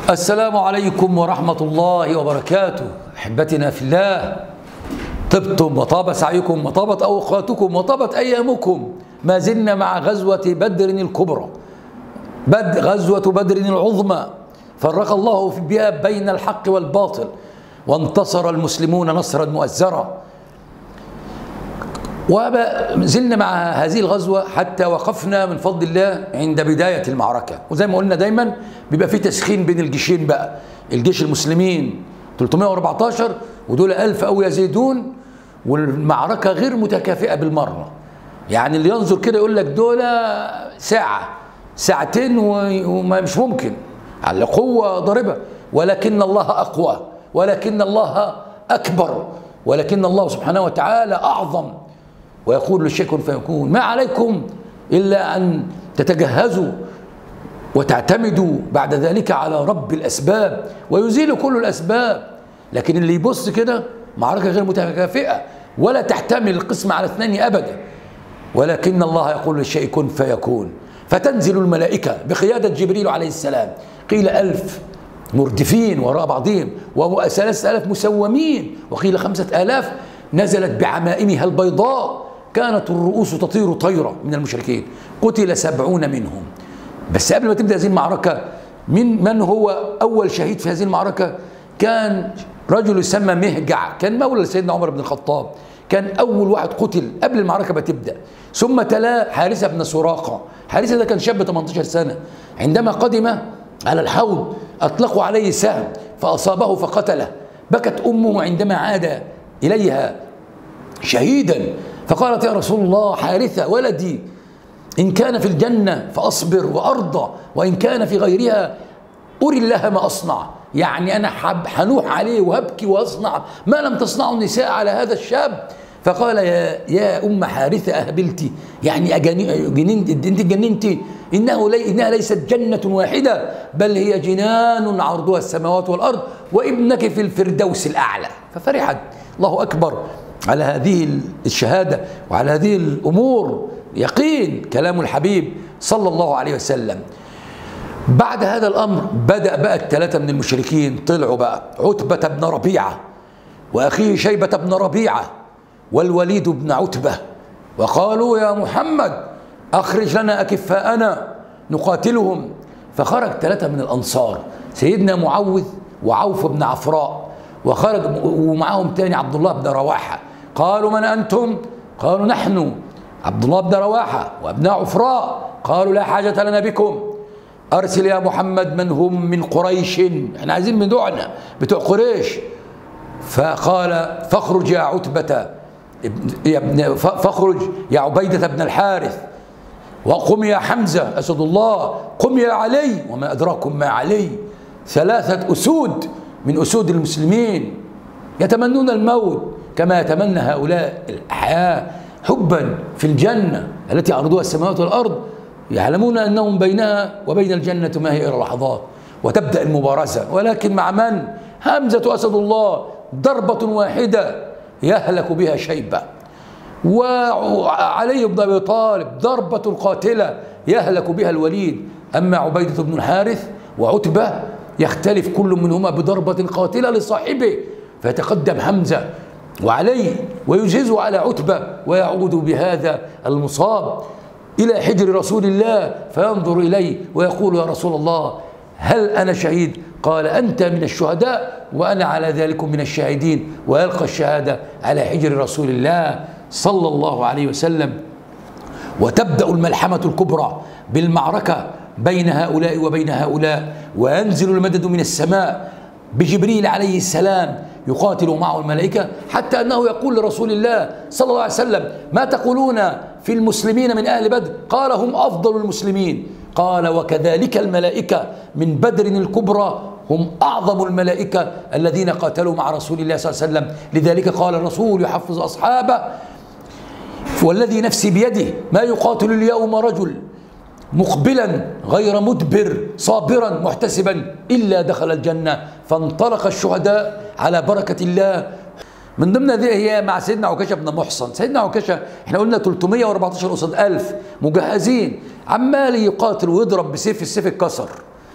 السلام عليكم ورحمة الله وبركاته أحبتنا في الله طبتم وطاب سعيكم وطابت أوقاتكم وطابت أيامكم ما زلنا مع غزوة بدر الكبرى بد غزوة بدر العظمى فرق الله بها بين الحق والباطل وانتصر المسلمون نصرا مؤزرا وزلنا مع هذه الغزوة حتى وقفنا من فضل الله عند بداية المعركة وزي ما قلنا دايما بيبقى في تسخين بين الجيشين بقى الجيش المسلمين 314 ودول ألف أو يزيدون والمعركة غير متكافئة بالمرة يعني اللي ينظر كده يقول لك دول ساعة ساعتين وما مش ممكن على قوة ضاربة ولكن الله أقوى ولكن الله أكبر ولكن الله سبحانه وتعالى أعظم ويقول للشيء كن فيكون ما عليكم إلا أن تتجهزوا وتعتمدوا بعد ذلك على رب الأسباب ويزيل كل الأسباب لكن اللي يبص كده معركة غير متكافئة ولا تحتمل القسم على اثنين أبدا ولكن الله يقول للشيء كن فيكون فتنزل الملائكة بقيادة جبريل عليه السلام قيل ألف مردفين وراء بعضهم وثلاثة ألاف مسومين وقيل خمسة آلاف نزلت بعمائمها البيضاء كانت الرؤوس تطير طيرة من المشركين قتل سبعون منهم بس قبل ما تبدأ هذه المعركة من من هو أول شهيد في هذه المعركة كان رجل يسمى مهجع كان مولى سيدنا عمر بن الخطاب كان أول واحد قتل قبل المعركة ما تبدأ ثم تلا حارثة بن سراقة حارثة ده كان شاب 18 سنة عندما قدم على الحوض أطلقوا عليه سهم فأصابه فقتله بكت أمه عندما عاد إليها شهيدا فقالت يا رسول الله حارثة ولدي إن كان في الجنة فأصبر وأرضى وإن كان في غيرها أري الله ما أصنع يعني أنا حنوح عليه وهبكي وأصنع ما لم تصنعه النساء على هذا الشاب فقال يا, يا أم حارثة أهبلتي يعني جننت أنت جننتي إنه لي إنها ليست جنة واحدة بل هي جنان عرضها السماوات والأرض وابنك في الفردوس الأعلى ففرحت الله أكبر على هذه الشهادة وعلى هذه الأمور يقين كلام الحبيب صلى الله عليه وسلم بعد هذا الأمر بدأ بقى الثلاثة من المشركين طلعوا بقى عتبة بن ربيعة وأخيه شيبة بن ربيعة والوليد بن عتبة وقالوا يا محمد أخرج لنا أكفاءنا نقاتلهم فخرج ثلاثة من الأنصار سيدنا معوذ وعوف بن عفراء وخرج ومعهم تاني عبد الله بن رواحة قالوا من أنتم قالوا نحن عبد الله بن رواحة وابناء عفراء قالوا لا حاجة لنا بكم أرسل يا محمد من هم من قريش احنا عايزين من دعنا بتوع قريش فقال فاخرج يا عتبة يا ابن فاخرج يا عبيدة بن الحارث وقم يا حمزة أسد الله قم يا علي وما أدراكم ما علي ثلاثة أسود من أسود المسلمين يتمنون الموت كما يتمنى هؤلاء الحياة حبا في الجنة التي عرضها السماوات والأرض يعلمون أنهم بينها وبين الجنة ما هي إلى لحظات وتبدأ المبارزة ولكن مع من؟ همزة أسد الله ضربة واحدة يهلك بها شيبة وعلي بن أبي طالب ضربة قاتلة يهلك بها الوليد أما عبيدة بن الحارث وعتبة يختلف كل منهما بضربة قاتلة لصاحبه فيتقدم حمزة وعلي ويجهزه على عتبة ويعود بهذا المصاب إلى حجر رسول الله فينظر إليه ويقول يا رسول الله هل أنا شهيد قال أنت من الشهداء وأنا على ذلك من الشاهدين ويلقى الشهادة على حجر رسول الله صلى الله عليه وسلم وتبدأ الملحمة الكبرى بالمعركة بين هؤلاء وبين هؤلاء وينزل المدد من السماء بجبريل عليه السلام يقاتل معه الملائكة حتى أنه يقول لرسول الله صلى الله عليه وسلم ما تقولون في المسلمين من أهل بدر قال هم أفضل المسلمين قال وكذلك الملائكة من بدر الكبرى هم أعظم الملائكة الذين قاتلوا مع رسول الله صلى الله عليه وسلم لذلك قال الرسول يحفظ أصحابه والذي نفسي بيده ما يقاتل اليوم رجل مقبلا غير مدبر صابرا محتسبا إلا دخل الجنة فانطلق الشهداء على بركة الله من ضمن هذه هي مع سيدنا عكاشة بن محصن سيدنا عكاشة احنا قلنا 314 قصاد 1000 مجهزين عمال يقاتل ويضرب بسيف السيف اتكسر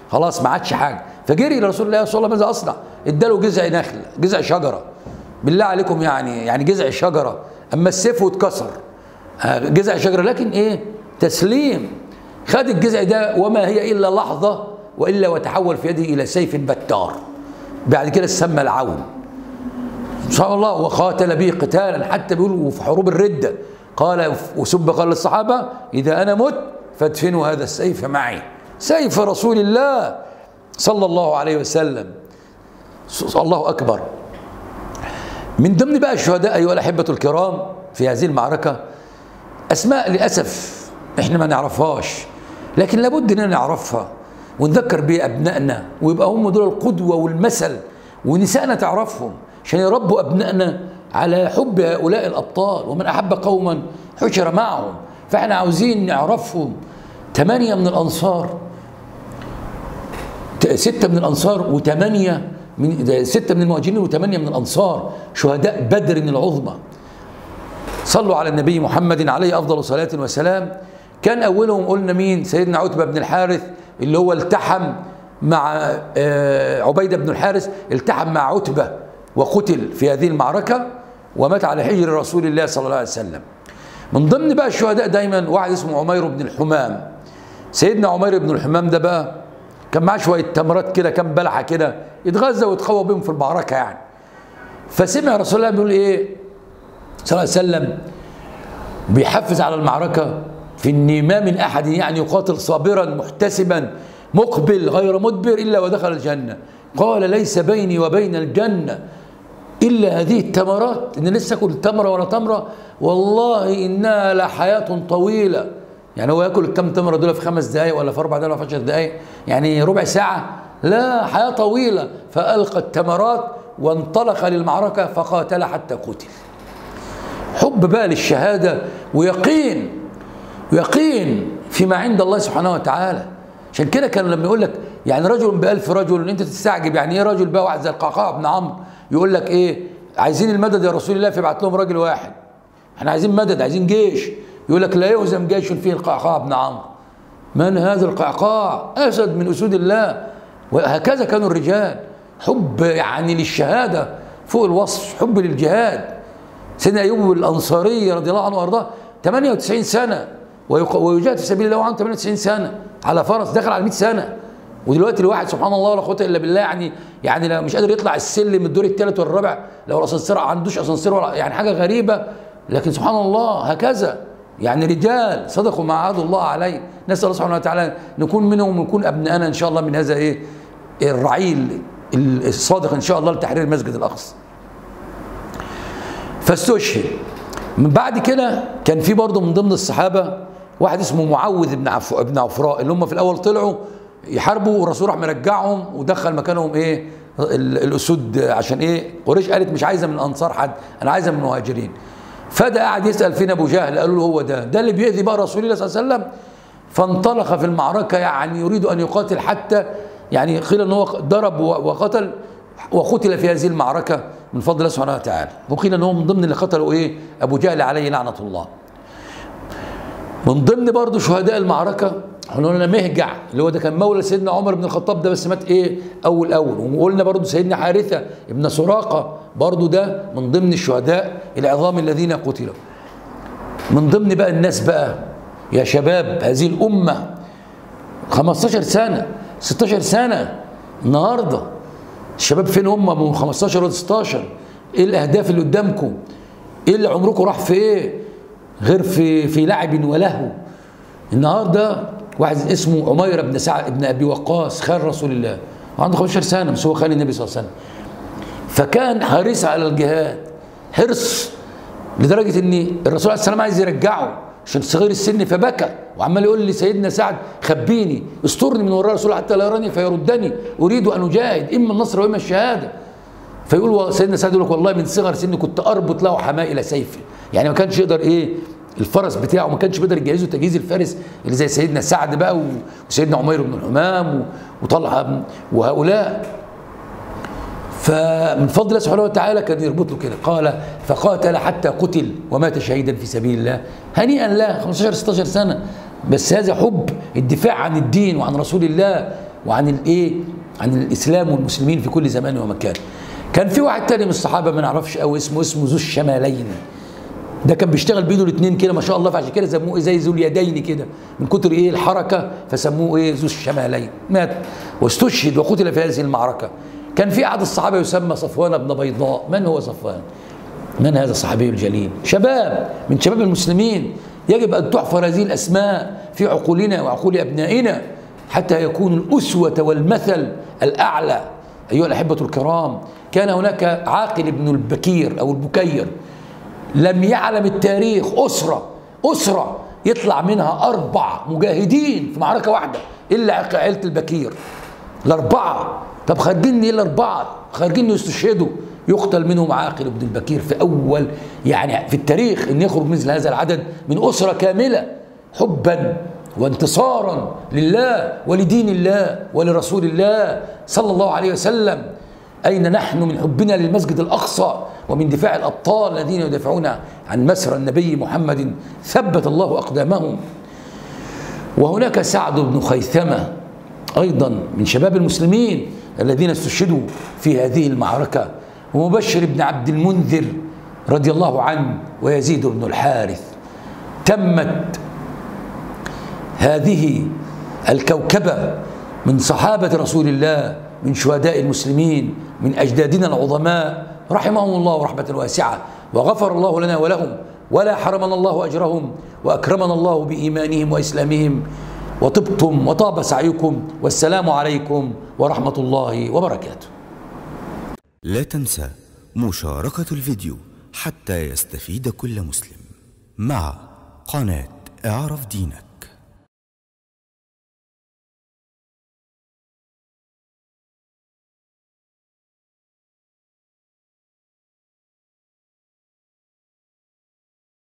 خلاص ما عادش حاجه فجري لرسول الله صلى الله عليه وسلم ماذا اصنع اداله جذع نخله جذع شجره بالله عليكم يعني يعني جذع شجره اما السيف واتكسر آه، جذع شجره لكن ايه تسليم خد الجذع ده وما هي الا لحظه والا وتحول في يده الى سيف بتار بعد كده سمى العون سبحان الله وقاتل به قتالا حتى بيقول في حروب الردة قال وسب قال للصحابة إذا أنا مت فادفنوا هذا السيف معي سيف رسول الله صلى الله عليه وسلم الله أكبر من ضمن بقى الشهداء أيها الأحبة الكرام في هذه المعركة أسماء للأسف إحنا ما نعرفهاش لكن لابد أننا نعرفها ونذكر بها أبنائنا ويبقى هم دول القدوة والمثل ونسائنا تعرفهم عشان يربوا أبنائنا على حب هؤلاء الأبطال ومن أحب قوما حشر معهم فإحنا عاوزين نعرفهم ثمانية من الأنصار ستة من الأنصار وثمانية من ستة من المهاجرين وثمانية من الأنصار شهداء بدر العظمى صلوا على النبي محمد عليه أفضل صلاة وسلام كان أولهم قلنا مين سيدنا عتبة بن الحارث اللي هو التحم مع آه، عبيدة بن الحارث التحم مع عتبة وقتل في هذه المعركة ومات على حجر رسول الله صلى الله عليه وسلم من ضمن بقى الشهداء دايما واحد اسمه عمير بن الحمام سيدنا عمير بن الحمام ده بقى كان معاه شوية تمرات كده كام بلحة كده يتغذى ويتقوى بهم في المعركة يعني فسمع رسول الله بيقول ايه صلى الله عليه وسلم بيحفز على المعركة في ان ما من احد يعني يقاتل صابرا محتسبا مقبل غير مدبر الا ودخل الجنه قال ليس بيني وبين الجنه الا هذه التمرات ان لسه اكل تمره ولا تمره والله انها لحياه طويله يعني هو ياكل الكم تمره دول في خمس دقائق ولا في اربع دقائق ولا في 10 دقائق يعني ربع ساعه لا حياه طويله فالقى التمرات وانطلق للمعركه فقاتل حتى قتل حب بقى للشهاده ويقين يقين فيما عند الله سبحانه وتعالى عشان كده كان لما يقول لك يعني رجل بألف رجل انت تستعجب يعني ايه رجل بقى واحد زي القعقاع بن عمرو يقول لك ايه عايزين المدد يا رسول الله فيبعت لهم راجل واحد احنا عايزين مدد عايزين جيش يقول لك لا يهزم جيش فيه القعقاع بن عمرو من هذا القعقاع اسد من اسود الله وهكذا كانوا الرجال حب يعني للشهاده فوق الوصف حب للجهاد سيدنا ايوب الانصاري رضي الله عنه وارضاه 98 سنه ويجاهد في سبيل الله وعنده 98 سنه على فرس دخل على 100 سنه ودلوقتي الواحد سبحان الله ولا قوه الا بالله يعني يعني لو مش قادر يطلع السلم الدور الثالث والرابع لو الاسانسير ما عندوش اسانسير ولا يعني حاجه غريبه لكن سبحان الله هكذا يعني رجال صدقوا ما عهد الله عليه نسال الله سبحانه وتعالى نكون منهم ونكون ابنائنا ان شاء الله من هذا ايه الرعيل الصادق ان شاء الله لتحرير المسجد الاقصى فاستشهد من بعد كده كان في برضه من ضمن الصحابه واحد اسمه معوذ بن عف... ابن عفراء اللي هم في الاول طلعوا يحاربوا والرسول راح مرجعهم ودخل مكانهم ايه الاسود عشان ايه قريش قالت مش عايزه من الانصار حد انا عايزه من المهاجرين فده قاعد يسال فين ابو جهل قالوا له هو ده ده اللي بيأذي بقى رسول الله صلى الله عليه وسلم فانطلق في المعركه يعني يريد ان يقاتل حتى يعني قيل ان هو ضرب وقتل وقتل في هذه المعركه من فضل الله سبحانه وتعالى وقيل ان هو من ضمن اللي قتلوا ايه ابو جهل عليه لعنه الله من ضمن برضه شهداء المعركة احنا قلنا مهجع اللي هو ده كان مولى سيدنا عمر بن الخطاب ده بس مات ايه اول اول وقلنا برضه سيدنا حارثة ابن سراقة برضه ده من ضمن الشهداء العظام الذين قتلوا من ضمن بقى الناس بقى يا شباب هذه الأمة 15 سنة 16 سنة النهاردة الشباب فين هم من 15 و 16 ايه الأهداف اللي قدامكم ايه اللي عمركم راح في ايه غير في في لعب ولهو النهارده واحد اسمه عمير بن سعد بن ابي وقاص خال رسول الله عنده 15 سنه بس هو خال النبي صلى الله عليه وسلم فكان حريص على الجهاد حرص لدرجه ان الرسول عليه السلام عايز يرجعه عشان صغير السن فبكى وعمال يقول لي سيدنا سعد خبيني استرني من وراء الرسول حتى لا يراني فيردني اريد ان اجاهد اما النصر واما الشهاده فيقول سيدنا سعد يقول لك والله من صغر سني كنت اربط له حماء الى سيفي يعني ما كانش يقدر ايه الفرس بتاعه ما كانش بيقدر يجهزه تجهيز الفارس اللي زي سيدنا سعد بقى وسيدنا عمير بن الحمام وطلحه وهؤلاء فمن فضل الله سبحانه وتعالى كان يربط له كده قال فقاتل حتى قتل ومات شهيدا في سبيل الله هنيئا له 15 16 سنه بس هذا حب الدفاع عن الدين وعن رسول الله وعن الايه عن الاسلام والمسلمين في كل زمان ومكان كان في واحد تاني من الصحابه ما نعرفش قوي اسمه اسمه ذو الشمالين ده كان بيشتغل بايده الاثنين كده ما شاء الله فعشان كده سموه إيه زي ذو اليدين كده من كتر ايه الحركه فسموه ايه ذو الشمالين مات واستشهد وقتل في هذه المعركه كان في احد الصحابه يسمى صفوان بن بيضاء من هو صفوان من هذا الصحابي الجليل شباب من شباب المسلمين يجب ان تحفر هذه الاسماء في عقولنا وعقول ابنائنا حتى يكون الاسوه والمثل الاعلى ايها الاحبه الكرام كان هناك عاقل ابن البكير او البكير لم يعلم التاريخ أسرة أسرة يطلع منها أربع مجاهدين في معركة واحدة إلا عائلة البكير الأربعة طب خارجين إيه الأربعة خارجين يستشهدوا يقتل منهم عاقل بن البكير في أول يعني في التاريخ أن يخرج مثل هذا العدد من أسرة كاملة حبا وانتصارا لله ولدين الله ولرسول الله صلى الله عليه وسلم أين نحن من حبنا للمسجد الأقصى ومن دفاع الأبطال الذين يدافعون عن مسرى النبي محمد ثبت الله أقدامهم وهناك سعد بن خيثمة أيضا من شباب المسلمين الذين استشهدوا في هذه المعركة ومبشر بن عبد المنذر رضي الله عنه ويزيد بن الحارث تمت هذه الكوكبة من صحابة رسول الله من شهداء المسلمين من أجدادنا العظماء رحمهم الله رحمة واسعة وغفر الله لنا ولهم ولا حرمنا الله أجرهم وأكرمنا الله بإيمانهم وإسلامهم وطبتم وطاب سعيكم والسلام عليكم ورحمة الله وبركاته لا تنسى مشاركة الفيديو حتى يستفيد كل مسلم مع قناة اعرف دينك